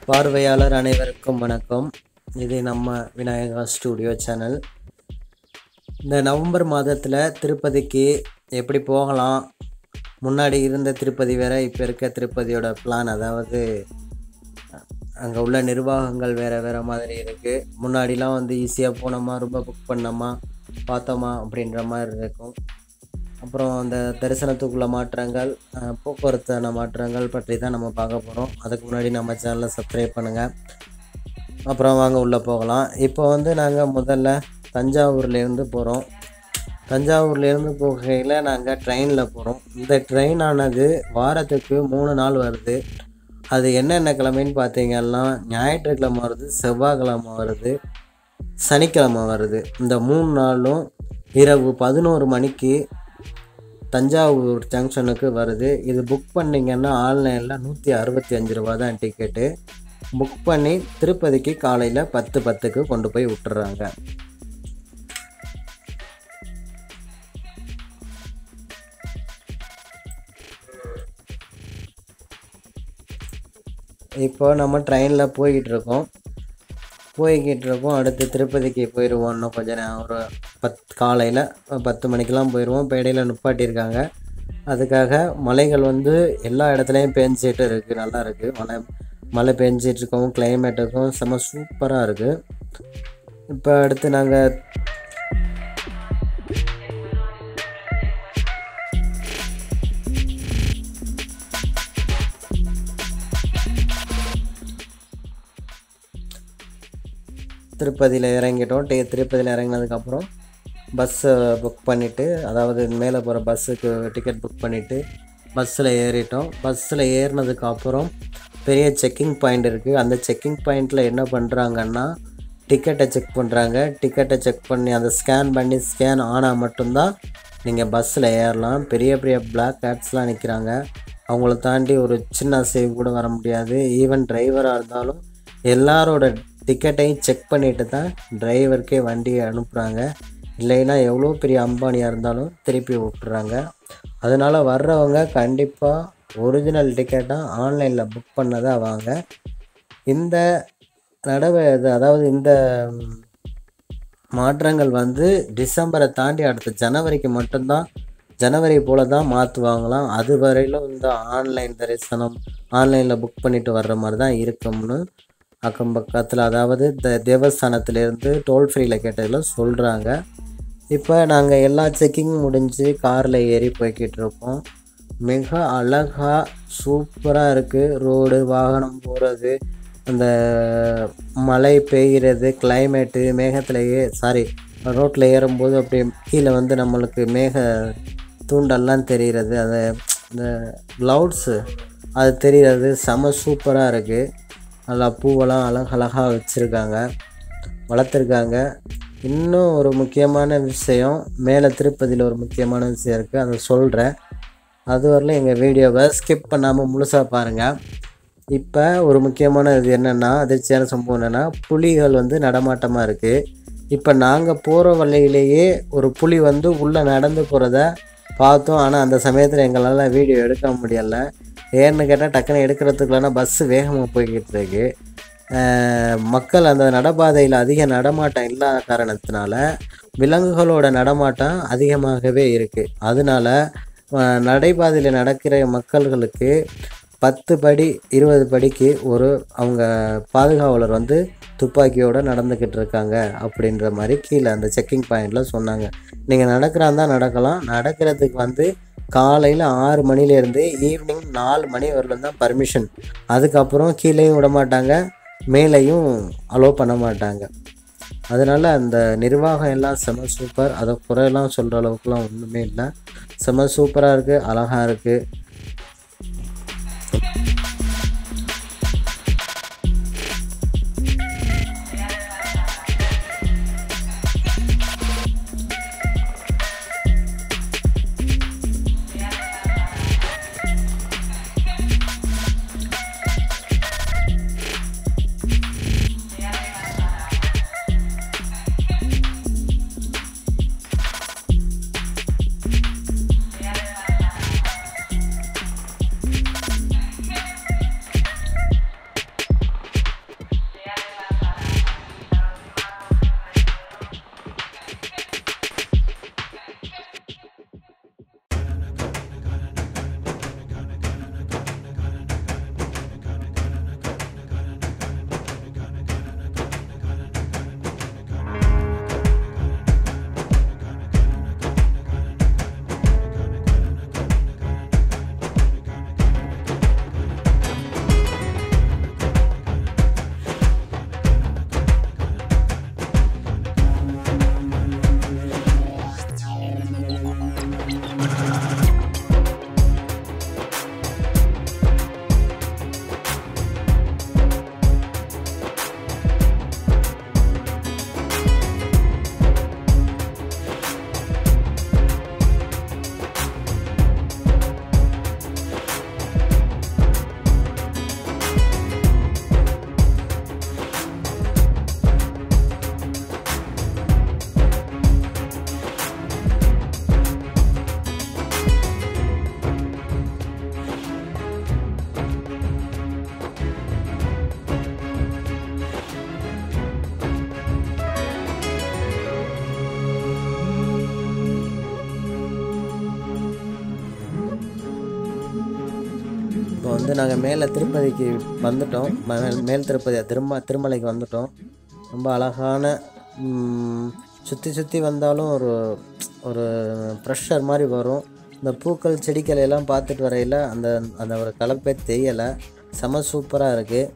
பார்வையாளர் அனைவருக்கும் வணக்கம் இது நம்ம விநாயகா ஸ்டூடியோ சேனல் இந்த நவம்பர் மாதத்தில் திருப்பதிக்கு எப்படி போகலாம் முன்னாடி இருந்த திருப்பதி வேற இப்போ இருக்க திருப்பதியோட பிளான் அதாவது அங்கே உள்ள நிர்வாகங்கள் வேறு வேறு மாதிரி இருக்குது முன்னாடிலாம் வந்து ஈஸியாக போனோமா ரொம்ப புக் பண்ணோமா பார்த்தோமா அப்படின்ற மாதிரி இருக்கும் அப்புறம் அந்த தரிசனத்துக்குள்ள மாற்றங்கள் அஹ், போக்குவரத்தான மாற்றங்கள் பற்றி தான் நம்ம பார்க்க போகிறோம் அதுக்கு முன்னாடி நம்ம சேனலை சப்ஸ்கிரைப் பண்ணுங்கள் அப்புறம் வாங்க உள்ளே போகலாம் இப்போ வந்து நாங்கள் முதல்ல தஞ்சாவூர்லேருந்து போகிறோம் தஞ்சாவூர்லேருந்து போகையில் நாங்கள் ட்ரெயினில் போகிறோம் இந்த ட்ரெயின் ஆனது வாரத்துக்கு மூணு நாள் வருது அது என்னென்ன கிழமைன்னு பார்த்தீங்கன்னா ஞாயிற்றுக்கிழமை வருது செவ்வாய்க்கிழமை வருது சனிக்கிழமை வருது இந்த மூணு நாளும் இரவு பதினோரு மணிக்கு தஞ்சாவூர் ஜங்ஷனுக்கு வருது இது புக் பண்ணிங்கன்னா ஆன்லைனில் நூற்றி அறுபத்தி அஞ்சு ரூபா தான் டிக்கெட்டு புக் பண்ணி திருப்பதிக்கு காலையில் பத்து பத்துக்கு கொண்டு போய் விட்டுறாங்க இப்போ நம்ம ட்ரெயினில் போய்கிட்டு இருக்கோம் போய்கிட்டு இருக்கோம் அடுத்து திருப்பதிக்கு போயிடுவோம் இன்னும் கொஞ்ச நேரம் ஒரு பத் காலையில் பத்து மணிக்கெலாம் போயிடுவோம் இப்போ இடையில நிப்பாட்டியிருக்காங்க அதுக்காக மலைகள் வந்து எல்லா இடத்துலையும் பேஞ்சிட்டு இருக்குது நல்லா இருக்குது மழை மழை பெஞ்சிட்டு இருக்கவும் கிளைமேட்டுக்கும் செம்ம சூப்பராக இருக்குது இப்போ அடுத்து நாங்கள் திருப்பதியில் இறங்கிட்டோம் டே திருப்பதியில் இறங்கினதுக்கப்புறம் பஸ்ஸை புக் பண்ணிவிட்டு அதாவது மேலே போகிற பஸ்ஸுக்கு டிக்கெட் புக் பண்ணிவிட்டு பஸ்ஸில் ஏறிட்டோம் பஸ்ஸில் ஏறினதுக்கப்புறம் பெரிய செக்கிங் பாயிண்ட் இருக்குது அந்த செக்கிங் பாயிண்ட்டில் என்ன பண்ணுறாங்கன்னா டிக்கெட்டை செக் பண்ணுறாங்க டிக்கெட்டை செக் பண்ணி அதை ஸ்கேன் பண்ணி ஸ்கேன் ஆனால் மட்டும்தான் நீங்கள் பஸ்ஸில் ஏறலாம் பெரிய பெரிய பிளாக் கேட்ஸ்லாம் நிற்கிறாங்க அவங்கள தாண்டி ஒரு சின்ன சேவ் கூட வர முடியாது ஈவன் டிரைவராக இருந்தாலும் எல்லாரோட டிக்கெட்டையும் செக் பண்ணிட்டு தான் டிரைவருக்கே வண்டியை அனுப்புகிறாங்க இல்லைன்னா எவ்வளோ பெரிய அம்பானியாக இருந்தாலும் திருப்பி விட்டுறாங்க அதனால் வர்றவங்க கண்டிப்பாக ஒரிஜினல் டிக்கெட்டாக ஆன்லைனில் புக் பண்ணதாக வாங்க இந்த நடவ இது அதாவது இந்த ம், மாற்றங்கள் வந்து டிசம்பரை தாண்டி அடுத்த ஜனவரிக்கு மட்டும்தான் ஜனவரி போல தான் மாற்றுவாங்களாம் அது வரையிலும் இந்த ஆன்லைன் தரிசனம் ஆன்லைனில் புக் பண்ணிட்டு வர்ற மாதிரி தான் இருக்கும்னு அக்கம் பக்கத்தில் அதாவது இந்த தேவஸ்தானத்துலேருந்து டோல் ஃப்ரீயில் கேட்டதில் சொல்கிறாங்க இப்போ நாங்கள் எல்லா செக்கிங் முடிஞ்சு காரில் ஏறி போய்கிட்டு இருக்கோம் மிக அழகாக சூப்பராக இருக்குது ரோடு வாகனம் போகிறது அந்த மழை பெய்கிறது கிளைமேட்டு மேகத்திலேயே சாரி ரோட்டில் ஏறும்போது அப்படியே கீழே வந்து நம்மளுக்கு மேக தூண்டல்லாம் தெரிகிறது அது இந்த க்ளவுட்ஸு அது தெரிகிறது செம சூப்பராக இருக்குது நல்லா பூவெல்லாம் அழகழகாக வச்சுருக்காங்க வளர்த்துருக்காங்க இன்னும் ஒரு முக்கியமான விஷயம் மேலே திருப்பதியில் ஒரு முக்கியமான விஷயம் இருக்குது அதை சொல்கிறேன் அது வரலும் எங்கள் வீடியோவை ஸ்கிப் பண்ணாமல் முழுசாக பாருங்கள் இப்போ ஒரு முக்கியமான இது என்னென்னா அதிர்ச்சியான சம்பவம் என்னென்னா புலிகள் வந்து நடமாட்டமாக இருக்குது இப்போ நாங்கள் போகிற வழியிலேயே ஒரு புலி வந்து உள்ளே நடந்து போகிறத பார்த்தோம் ஆனால் அந்த சமயத்தில் எங்களால் வீடியோ எடுக்க முடியலை ஏன்னு கேட்டால் டக்குன்னு எடுக்கிறதுக்குள்ளனா பஸ்ஸு வேகமாக போய்கிட்டு இருக்கு அஹ் மக்கள் அந்த நடைபாதையில் அதிக நடமாட்டம் இல்லாத காரணத்தினால விலங்குகளோட நடமாட்டம் அதிகமாகவே இருக்குது அதனால அஹ் நடைபாதையில் நடக்கிற மக்கள்களுக்கு பத்து படி இருபது படிக்கு ஒரு அவங்க பாதுகாவலர் வந்து துப்பாக்கியோட நடந்துக்கிட்டு இருக்காங்க அப்படின்ற மாதிரி கீழே அந்த செக்கிங் பாயிண்டில் சொன்னாங்க நீங்கள் நடக்கிறாந்தா நடக்கலாம் நடக்கிறதுக்கு வந்து காலையில் ஆறு மணிலேருந்து ஈவினிங் நாலு மணி வரலும் தான் பர்மிஷன் அதுக்கப்புறம் கீழேயும் விட மாட்டாங்க மேலேயும் அலோவ் பண்ண மாட்டாங்க அதனால் அந்த நிர்வாகம் எல்லாம் செம சூப்பர் அதை குறையெல்லாம் சொல்கிற அளவுக்குலாம் ஒன்றுமே இல்லை செம சூப்பராக இருக்குது அழகாக இருக்குது வந்து நாங்கள் மேலே திருப்பதிக்கு வந்துட்டோம் மேல் மேல் திருப்பதி திரும்ப திருமலைக்கு வந்துட்டோம் ரொம்ப அழகான சுற்றி சுற்றி வந்தாலும் ஒரு ஒரு ப்ரெஷர் மாதிரி வரும் இந்த பூக்கள் செடிகள் எல்லாம் பார்த்துட்டு வரையில் அந்த அந்த ஒரு கலப்பே தெரியலை செம சூப்பராக இருக்குது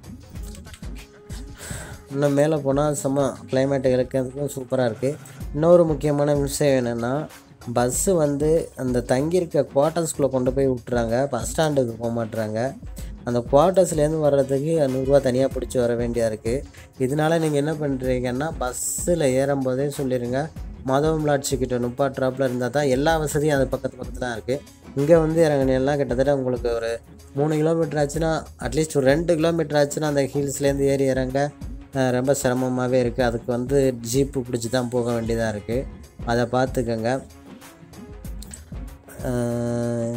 இன்னும் மேலே போனால் செம்ம கிளைமேட் இருக்கிறதுக்கும் சூப்பராக இருக்குது இன்னொரு முக்கியமான விஷயம் என்னென்னா பஸ்ஸு வந்து அந்த தங்கியிருக்க குவார்ட்டர்ஸ்குள்ளே கொண்டு போய் விட்டுறாங்க பஸ் ஸ்டாண்டுக்கு போக மாட்டுறாங்க அந்த குவார்ட்டர்ஸ்லேருந்து வர்றதுக்கு நூறுரூவா தனியாக பிடிச்சி வர வேண்டியதாக இருக்குது இதனால நீங்கள் என்ன பண்ணுறீங்கன்னா பஸ்ஸில் ஏறும்போதே சொல்லிடுங்க மாதவம் லாட்சிக்கிட்ட நுப்பாட்ராப்பில் இருந்தால் தான் எல்லா வசதியும் அது பக்கத்து பக்கத்தில் தான் இருக்குது இங்கே வந்து இறங்கினெல்லாம் கிட்டத்தட்ட உங்களுக்கு ஒரு மூணு கிலோமீட்டர் ஆச்சுன்னா அட்லீஸ்ட் ஒரு ரெண்டு கிலோமீட்டர் ஆச்சுன்னா அந்த ஹில்ஸ்லேருந்து ஏறி இறங்க அஹ், ரொம்ப சிரமமாகவே இருக்குது அதுக்கு வந்து ஜீப்பு பிடிச்சி தான் போக வேண்டியதாக இருக்குது அதை பார்த்துக்கோங்க அஹ்,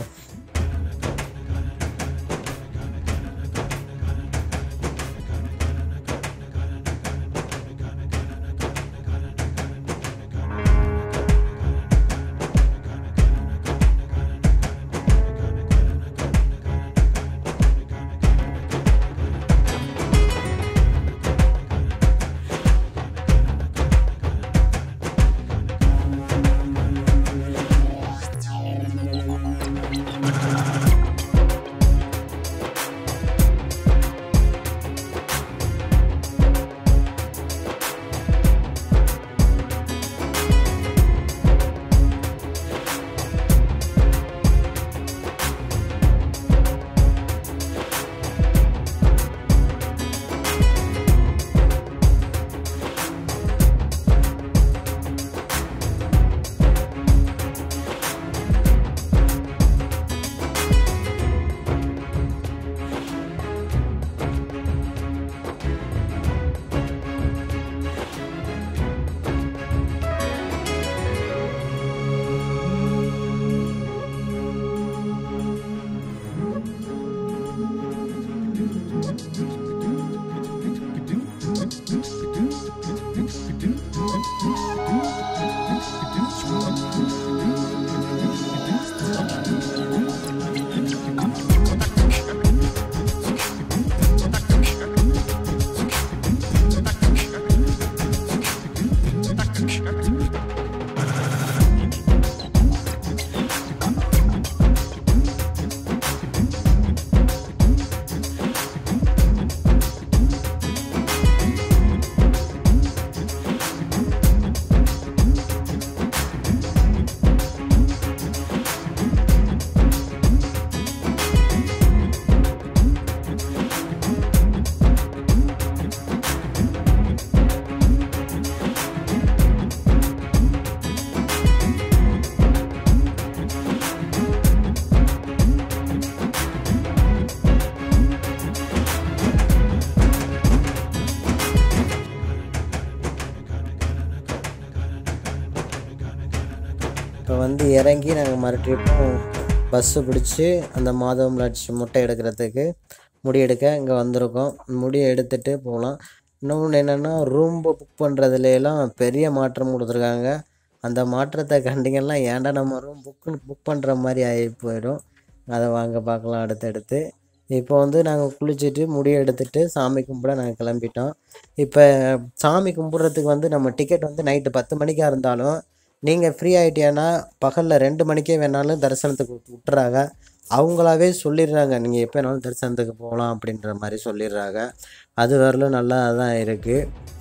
இப்போ வந்து இறங்கி நாங்கள் மறுபடியும் பஸ்ஸு பிடிச்சி அந்த மாதவம் லாட்சி முட்டை எடுக்கிறதுக்கு முடி எடுக்க இங்கே வந்திருக்கோம் முடியை எடுத்துகிட்டு போகலாம் இன்னொன்று என்னென்னா ரூம் புக் பண்ணுறதுலாம் பெரிய மாற்றம் கொடுத்துருக்காங்க அந்த மாற்றத்தை கண்டிங்கன்னா ஏன்டா நம்ம ரூம் புக்கு புக் பண்ணுற மாதிரி ஆகி போயிடும் அதை வாங்க பார்க்கலாம் அடுத்தடுத்து இப்போ வந்து நாங்கள் குளிச்சுட்டு முடியை எடுத்துட்டு சாமி கும்பிட நாங்கள் கிளம்பிட்டோம் இப்போ சாமி கும்பிட்றதுக்கு வந்து நம்ம டிக்கெட் வந்து நைட்டு பத்து மணிக்காக இருந்தாலும் நீங்கள் ஃப்ரீ ஆகிட்டீங்கன்னா பகலில் ரெண்டு மணிக்கே வேணாலும் தரிசனத்துக்கு விட்டு- விட்டுறாங்க அவங்களாவே சொல்லிடுறாங்க நீங்கள் எப்போ வேணாலும் தரிசனத்துக்கு போகலாம் அப்படின்ற மாதிரி சொல்லிடுறாங்க அது வரலும் நல்லா தான் இருக்குது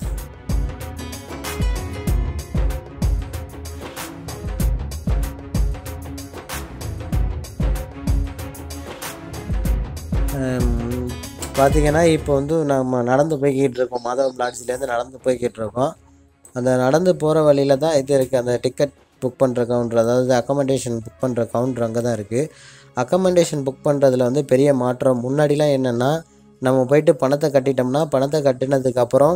பார்த்தீங்கன்னா இப்போ வந்து நம்ம நடந்து போய்கிட்டு இருக்கோம் மாதவம் லாட்ஜிலேருந்து நடந்து போய்கிட்டு இருக்கோம் அந்த நடந்து போகிற வழியில் தான் இது இருக்குது அந்த டிக்கெட் புக் பண்ணுற கவுண்டர் அதாவது அக்கமெண்டேஷன் புக் பண்ணுற கவுண்டர் அங்கே தான் இருக்குது அக்கமெண்டேஷன் புக் பண்ணுறதுல வந்து பெரிய மாற்றம் முன்னாடிலாம் என்னென்னா நம்ம போயிட்டு பணத்தை கட்டிட்டோம்னா பணத்தை கட்டினதுக்கப்புறம்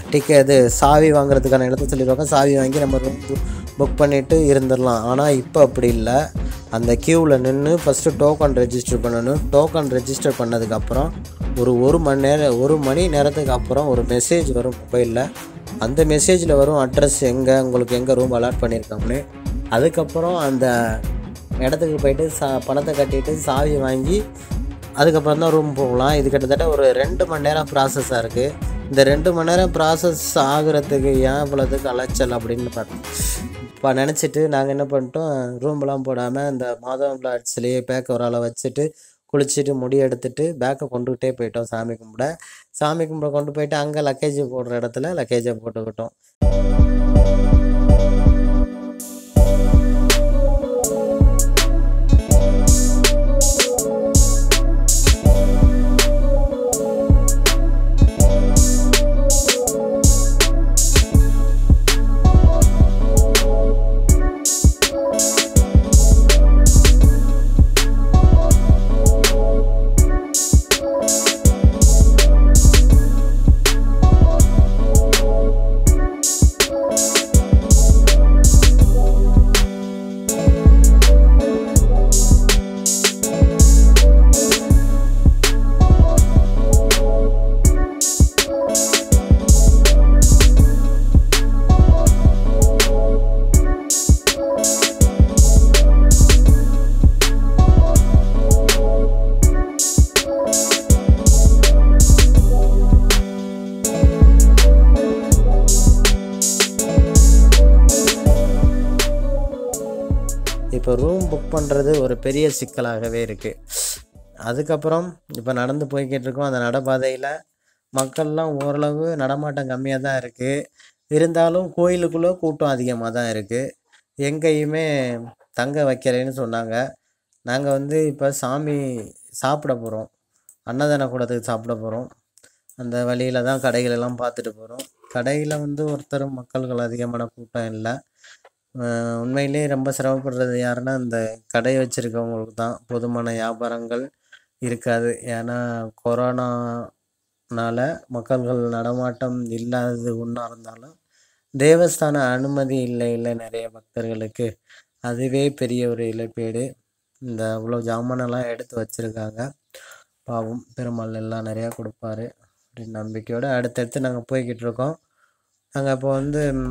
டிக்கெட் இது சாவி வாங்குறதுக்கான இடத்த சொல்லிடுவாங்க சாவி வாங்கி நம்ம ரூம் புக் பண்ணிவிட்டு இருந்துடலாம் ஆனால் இப்போ அப்படி இல்லை அந்த க்யூவில் நின்று ஃபஸ்ட்டு டோக்கன் ரெஜிஸ்டர் பண்ணணும் டோக்கன் ரெஜிஸ்டர் பண்ணதுக்கப்புறம் ஒரு ஒரு மணி நேரம் ஒரு மணி நேரத்துக்கு அப்புறம் ஒரு மெசேஜ் வரும் மொபைலில் அந்த மெசேஜில் வரும் அட்ரஸ் எங்கே உங்களுக்கு எங்கே ரூம் அலாட் பண்ணியிருக்காங்கன்னு அதுக்கப்புறம் அந்த இடத்துக்கு போயிட்டு சா பணத்தை கட்டிட்டு சாவி வாங்கி அதுக்கப்புறம் தான் ரூம் போகலாம் இது கிட்டத்தட்ட ஒரு ரெண்டு மணி நேரம் ப்ராசஸாக இருக்குது இந்த ரெண்டு மணி நேரம் ப்ராசஸ் ஆகுறதுக்கு ஏன் இவ்வளோதுக்கு அலைச்சல் அப்படின்னு பார்த்தோம் இப்போ நினச்சிட்டு நாங்கள் என்ன பண்ணிட்டோம் ரூம்லாம் போடாமல் இந்த மாதவன் பிளாட்ஸ்லேயே பேக்க ஒரு ஆளை வச்சுட்டு குளிச்சுட்டு முடி எடுத்துட்டு பேக்கை கொண்டுகிட்டே போயிட்டோம் சாமி கும்பிட சாமி கும்பிட கொண்டு போயிட்டு அங்கே லக்கேஜ் போடுற இடத்துல லக்கேஜை போட்டுக்கிட்டோம் இப்போ ரூம் புக் பண்ணுறது ஒரு பெரிய சிக்கலாகவே இருக்குது அதுக்கப்புறம் இப்போ நடந்து போய்கிட்டு இருக்கோம் அந்த நடைபாதையில் மக்கள்லாம் ஓரளவு நடமாட்டம் கம்மியாக தான் இருக்குது இருந்தாலும் கோயிலுக்குள்ளே கூட்டம் அதிகமாக தான் இருக்குது எங்கேயுமே தங்க வைக்கிறேன்னு சொன்னாங்க நாங்கள் வந்து இப்போ சாமி சாப்பிட போகிறோம் அன்னதான கூடத்துக்கு சாப்பிட போகிறோம் அந்த வழியில் தான் கடைகள் எல்லாம் பார்த்துட்டு போகிறோம் கடையில் வந்து ஒருத்தரும் மக்கள்கள் அதிகமான கூட்டம் இல்லை அஹ் உண்மையிலே ரொம்ப சிரமப்படுறது யாருன்னா இந்த கடை வச்சுருக்கவங்களுக்கு தான் போதுமான வியாபாரங்கள் இருக்காது ஏன்னா கொரோனானால மக்கள்கள் நடமாட்டம் இல்லாதது ஒன்றா இருந்தாலும் தேவஸ்தான அனுமதி இல்லை இல்லை நிறைய பக்தர்களுக்கு அதுவே பெரிய ஒரு இழப்பீடு இந்த அவ்வளோ ஜாமானெல்லாம் எடுத்து வச்சுருக்காங்க பாவம் பெருமாள் எல்லாம் நிறையா கொடுப்பாரு அப்படின்னு நம்பிக்கையோடு அடுத்தடுத்து நாங்கள் போய்கிட்டு இருக்கோம் நாங்கள் இப்போ வந்து ம்,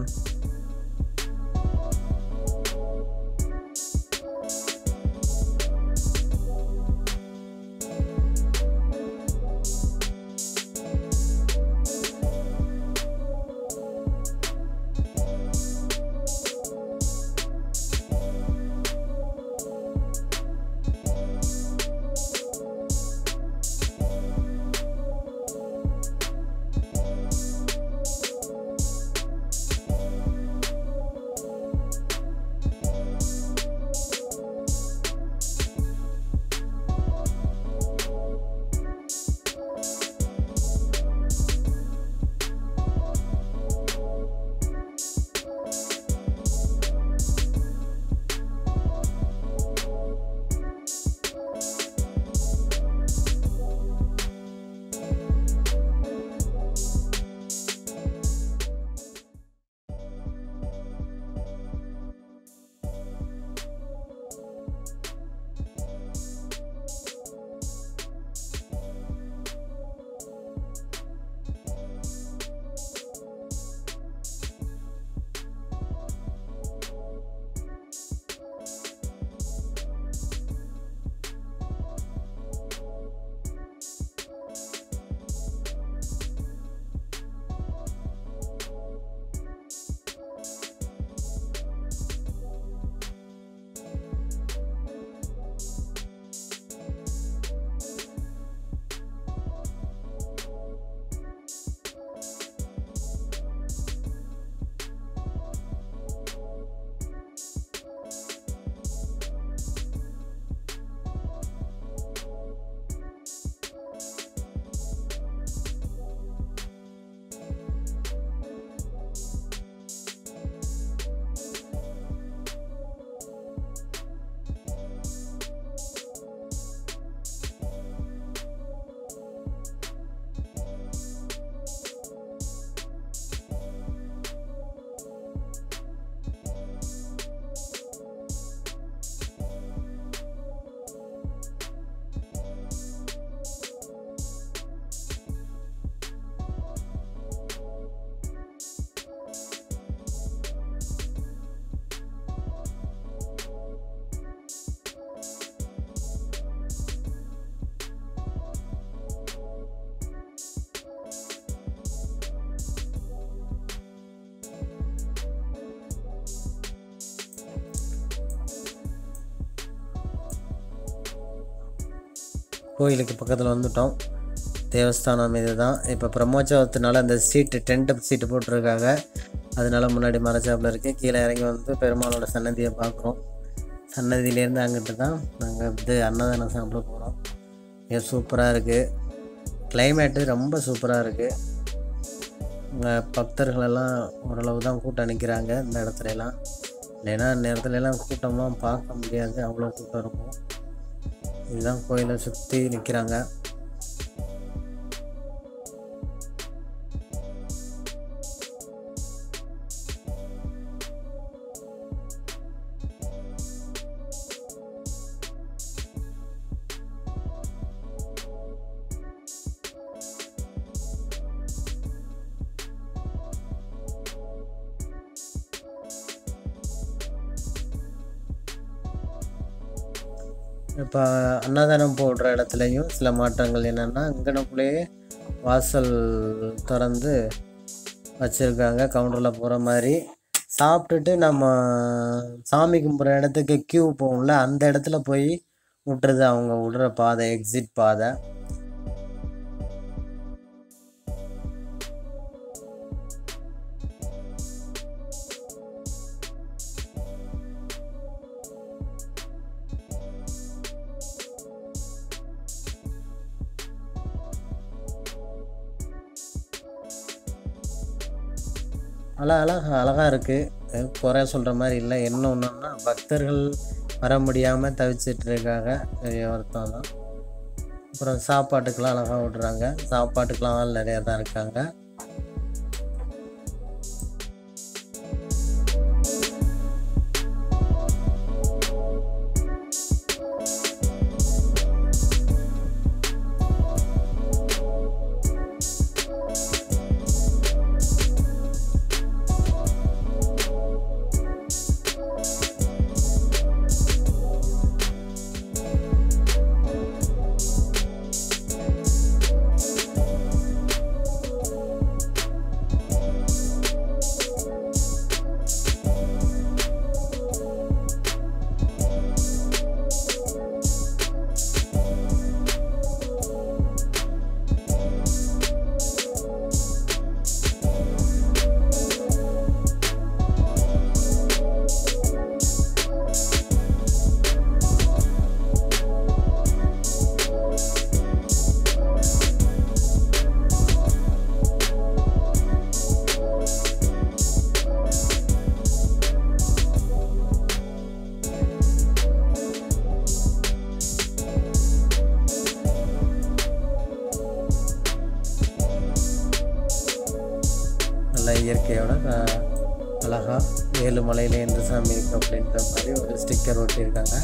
கோயிலுக்கு பக்கத்தில் வந்துட்டோம் தேவஸ்தானம் இது தான் இப்போ பிரம்மோற்சவத்தினால அந்த சீட்டு டென்ட் சீட்டு போட்டிருக்காங்க அதனால முன்னாடி மரச்சாப்பில் இருக்குது கீழே இறங்கி வந்து பெருமாளோட சன்னதியை பார்க்குறோம் சன்னதியிலேருந்து அங்கிட்டு தான் நாங்கள் இது அன்னதானம் சாப்பிட போகிறோம் இது சூப்பராக இருக்குது கிளைமேட்டு ரொம்ப சூப்பராக இருக்குது இங்கே பக்தர்களெல்லாம் ஓரளவு தான் கூட்டம் நிற்கிறாங்க இந்த இடத்துல எல்லாம் இல்லைன்னா நேரத்துல எல்லாம் கூட்டம்லாம் பார்க்க முடியாது அவ்வளோ கூட்டம் இருக்கும் இதுதான் கோயிலை சுற்றி நிற்கிறாங்க இப்போ அன்னதானம் போடுற இடத்துலையும் சில மாற்றங்கள் என்னென்னா இங்கனக்குள்ளேயே வாசல் திறந்து வச்சுருக்காங்க கவுண்டரில் போகிற மாதிரி சாப்பிட்டுட்டு நம்ம சாமி கும்பிட்ற இடத்துக்கு க்யூ போகும்ல அந்த இடத்துல போய் விட்டுறது அவங்க விடுற பாதை எக்ஸிட் பாதை அழகா அழகா அழகாக இருக்குது குறை சொல்கிற மாதிரி இல்லை என்ன ஒன்றுன்னா பக்தர்கள் வர முடியாமல் தவிச்சிட்டு இருக்காங்க பெரிய வருத்தம் தான் அப்புறம் சாப்பாட்டுக்கெலாம் அழகாக விடுறாங்க சாப்பாட்டுக்கெலாம் ஆள் நிறையா தான் இருக்காங்க நல்ல இயற்கையோட அஹ், அழகா ஏழு மலையில எந்த சாமி இருக்கு அப்படின்ற மாதிரி ஒரு ஸ்டிக்கர் ஒட்டியிருக்காங்க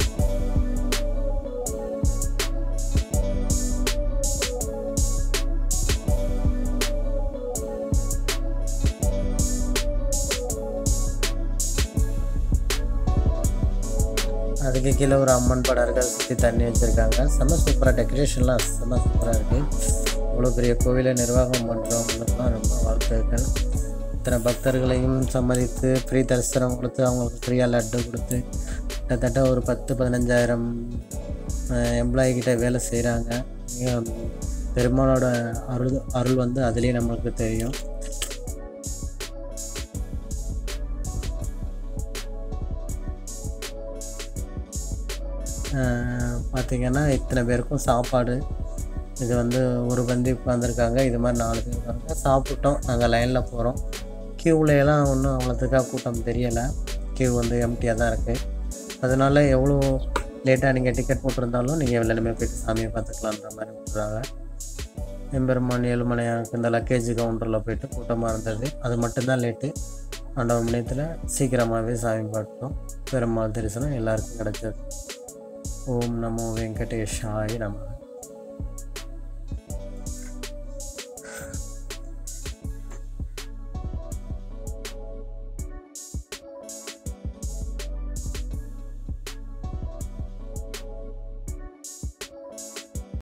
அதுக்கு கீழே ஒரு அம்மன் படம் இருக்கு அதை சுற்றி தண்ணி வச்சுருக்காங்க செம்ம சூப்பராக டெக்கரேஷன்லாம் செம்ம சூப்பராக இருக்குது இவ்வளோ பெரிய கோவிலை நிர்வாகம் பண்ணுறவங்களுக்குலாம் ரொம்ப வாழ்த்துக்கள் இத்தனை பக்தர்களையும் சம்மதித்து ஃப்ரீ தரிசனம் கொடுத்து அவங்களுக்கு ஃப்ரீயாக லட்டு கொடுத்து கிட்டத்தட்ட ஒரு பத்து பதினஞ்சாயிரம் எம்ப்ளாயி கிட்ட வேலை செய்கிறாங்க பெருமாளோட அருள் அருள் வந்து அதுலேயே நம்மளுக்கு தெரியும் பார்த்திங்கன்னா இத்தனை பேருக்கும் சாப்பாடு இது வந்து ஒரு பந்தி உட்காந்துருக்காங்க இது மாதிரி நாலு பேர் உட்காந்து சாப்பிட்டோம் நாங்கள் லைனில் போகிறோம் க்யூவில் எல்லாம் ஒன்றும் அவ்வளோத்துக்காக கூட்டம் தெரியலை க்யூ வந்து எம்டியாக தான் இருக்குது அதனால எவ்வளோ லேட்டாக நீங்கள் டிக்கெட் போட்டிருந்தாலும் நீங்கள் வெள்ளனமே போயிட்டு சாமியை பார்த்துக்கலான்ற மாதிரி விட்டுறாங்க எம்பெருமான் ஏழுமலையானுக்கு இந்த லக்கேஜ் கவுண்டரில் போயிட்டு கூட்டமாக இருந்தது அது மட்டும்தான் லேட்டு ஆண்டவர் மணியத்தில் சீக்கிரமாகவே சாமி பார்த்தோம் பெருமாள் தரிசனம் எல்லாருக்கும் கிடச்சது ஓம் நமோ வெங்கடேஷாய நம